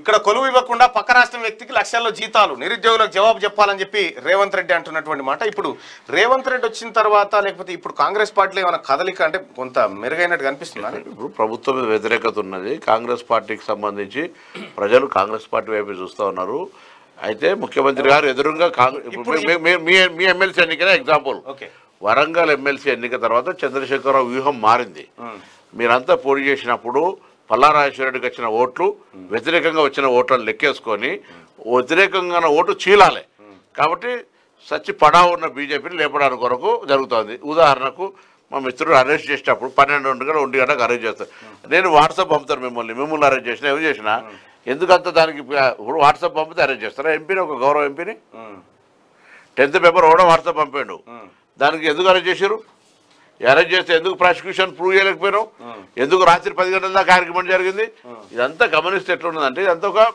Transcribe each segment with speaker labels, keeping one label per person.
Speaker 1: ఇక్కడ కొలువు ఇవ్వకుండా పక్క రాష్ట్రం వ్యక్తికి లక్షల్లో జీతాలు నిరుద్యోగులకు జవాబు చెప్పాలని చెప్పి రేవంత్ రెడ్డి అంటున్నటువంటి మాట ఇప్పుడు రేవంత్ రెడ్డి వచ్చిన తర్వాత లేకపోతే ఇప్పుడు కాంగ్రెస్ పార్టీలో ఏమైనా కదలిక అంటే కొంత మెరుగైనట్టు కనిపిస్తుందా
Speaker 2: ఇప్పుడు ప్రభుత్వం మీద వ్యతిరేకత ఉన్నది కాంగ్రెస్ పార్టీకి సంబంధించి ప్రజలు కాంగ్రెస్ పార్టీ వైపు చూస్తూ ఉన్నారు అయితే ముఖ్యమంత్రి గారు ఎదురుగా కాంగ్రెస్
Speaker 1: ఇప్పుడు-
Speaker 2: మీ- మీ- మీ మీ ఎమ్మెల్సీ ఎన్నికనే ఎగ్జాంపుల్
Speaker 1: ఓకే
Speaker 2: వరంగల్ ఎమ్మెల్సీ ఎన్నిక తర్వాత చంద్రశేఖరరావు వ్యూహం మారింది మీరంతా పోటీ చేసినప్పుడు పల్లారాజేశ్వరరెడ్డికి వచ్చిన ఓట్లు వ్యతిరేకంగా వచ్చిన ఓట్లను లెక్కేసుకొని వ్యతిరేకంగా ఉన్న ఓటు చీలాలి కాబట్టి సచ్చి పడా ఉన్న బీజేపీని లేపడానికి కొరకు జరుగుతోంది ఉదాహరణకు మా మిత్రుడు అరెస్ట్ చేసేటప్పుడు పన్నెండు ఒంటి గంట ఒంటి గంటకు అరెస్ట్ చేస్తారు నేను వాట్సాప్ పంపుతాను మిమ్మల్ని మిమ్మల్ని అరెస్ట్ చేసినా ఏం చేసినా ఎందుకంత దానికి ఇప్పుడు వాట్సాప్ పంపితే అరెస్ట్ చేస్తారా ఎంపీని ఒక గౌరవ ఎంపీని టెన్త్ పేపర్ కూడా వాట్సాప్ పంపాడు దానికి ఎందుకు అరెస్ట్ చేశారు అరెస్ట్ చేస్తే ఎందుకు ప్రాసిక్యూషన్ ప్రూవ్ చేయలేకపోయినావు ఎందుకు రాత్రి పది గంటల దాకా ఆర్గ్యుమెంట్ జరిగింది ఇదంతా గమనిస్తే ఎట్లున్నదంటే ఇదంతా ఒక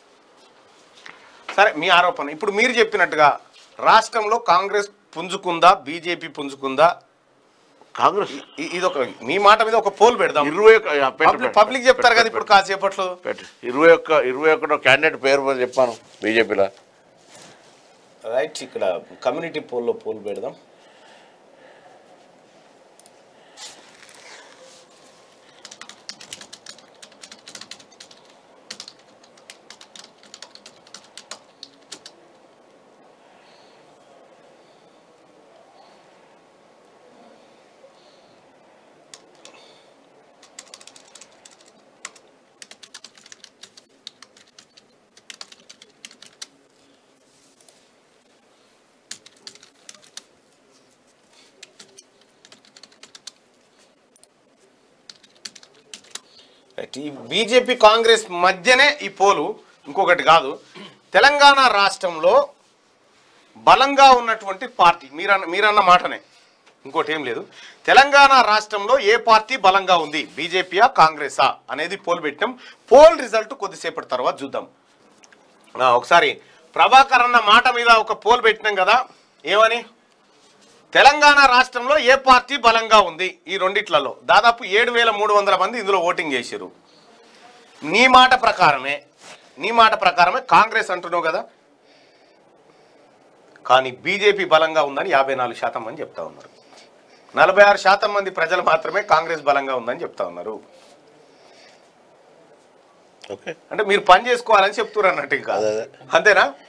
Speaker 1: సరే మీ ఆరోపణ ఇప్పుడు మీరు చెప్పినట్టుగా రాష్ట్రంలో కాంగ్రెస్ పుంజుకుందా బీజేపీ పుంజుకుందా
Speaker 2: కాంగ్రెస్
Speaker 1: ఇ- ఇది ఒక మీ మాట మీద ఒక పోల్ పెడదాం
Speaker 2: ఇరవై ఒక్క ఆ, పెట్టు,
Speaker 1: పబ్లిక్
Speaker 2: పెట్టు,
Speaker 1: పబ్లిక్ చెప్తారు
Speaker 2: పెట్టు,
Speaker 1: కదా ఇప్పుడు కాసేపట్లో
Speaker 2: పెట్టు. ఇరవై ఒక్క ఇరవై ఒకటో క్యాండిడేట్ పేరు మరి చెప్పాను బీజేపీలో
Speaker 1: రైట్ ఇక్కడ కమ్యూనిటీ పోల్లో పోల్ పెడదాం రైట్. ఈ బీజేపీ కాంగ్రెస్ మధ్యనే ఈ పోలు ఇంకొకటి కాదు తెలంగాణ రాష్ట్రంలో బలంగా ఉన్నటువంటి పార్టీ మీరన్న మీరన్న మాటనే ఇంకోటి ఏం లేదు తెలంగాణ రాష్ట్రంలో ఏ పార్టీ బలంగా ఉంది బీజేపీయా కాంగ్రెసా అనేది పోల్ పెట్టినాం పోల్ రిజల్ట్ కొద్దిసేపటి తర్వాత చూద్దాం ఆ, ఒకసారి ప్రభాకర్ అన్న మాట మీద ఒక పోల్ పెట్టినాం కదా ఏమని తెలంగాణ రాష్ట్రంలో ఏ పార్టీ బలంగా ఉంది ఈ రెండిట్లలో దాదాపు ఏడు వేల మూడు వందల మంది ఇందులో ఓటింగ్ చేశారు నీ మాట ప్రకారమే నీ మాట ప్రకారమే కాంగ్రెస్ అంటున్నావు కదా కానీ బీజేపీ బలంగా ఉందని యాభై నాలుగు శాతం మంది చెప్తా ఉన్నారు నలభై ఆరు శాతం మంది ప్రజలు మాత్రమే కాంగ్రెస్ బలంగా ఉందని చెప్తా ఉన్నారు
Speaker 2: ఓకే
Speaker 1: అంటే మీరు పని చేసుకోవాలని చెప్తున్నారు అన్నట్టు ఇంకా
Speaker 2: అదే, అదే.
Speaker 1: అంతేనా